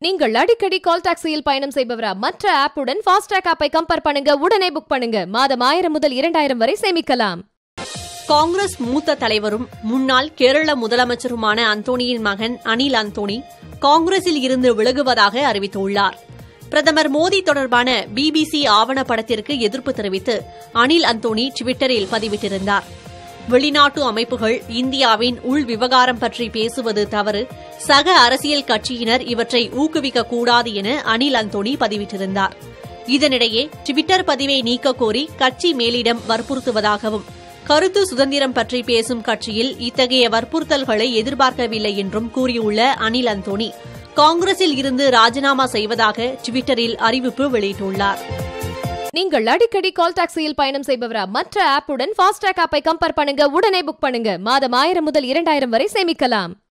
நீங்கள் அடிக்கடி கால் டாக்ஸியில் பயணம் செய்பவரா மற்ற ஆப்புடன் ஃபாஸ்டாக் ஆப்பை கம்பேர் பண்ணுங்க உடனே புக் பண்ணுங்க மாதம் ஆயிரம் முதல் இரண்டாயிரம் வரை சேமிக்கலாம் காங்கிரஸ் மூத்த தலைவரும் முன்னாள் கேரள முதலமைச்சருமான அந்தோணியின் மகன் அனில் அந்தோணி காங்கிரஸில் இருந்து விலகுவதாக அறிவித்துள்ளார் பிரதமர் மோடி தொடர்பான பிபிசி ஆவணப்படத்திற்கு எதிர்ப்பு தெரிவித்து அனில் அந்தோணி டுவிட்டரில் பதிவிட்டிருந்தார் வெளிநாட்டு அமைப்புகள் இந்தியாவின் உள் விவகாரம் பற்றி பேசுவது தவறு சக அரசியல் கட்சியினர் இவற்றை ஊக்குவிக்கக் கூடாது என அனில் அந்தோணி பதிவிட்டிருந்தார் இதனிடையே டுவிட்டர் பதிவை நீக்கக் கோரி கட்சி மேலிடம் வற்புறுத்துவதாகவும் கருத்து சுதந்திரம் பற்றி பேசும் கட்சியில் இத்தகைய வற்புறுத்தல்களை எதிர்பார்க்கவில்லை என்றும் கூறியுள்ள அனில் அந்தோணி காங்கிரஸில் இருந்து ராஜினாமா செய்வதாக டுவிட்டரில் அறிவிப்பு வெளியிட்டுள்ளார் நீங்கள் அடிக்கடி கால் டாக்ஸியில் பயணம் செய்பவரா மற்ற ஆப்புடன் ஃபாஸ்டாக் ஆப்பை கம்பேர் பண்ணுங்க உடனே புக் பண்ணுங்க மாதம் ஆயிரம் முதல் இரண்டாயிரம் வரை சேமிக்கலாம்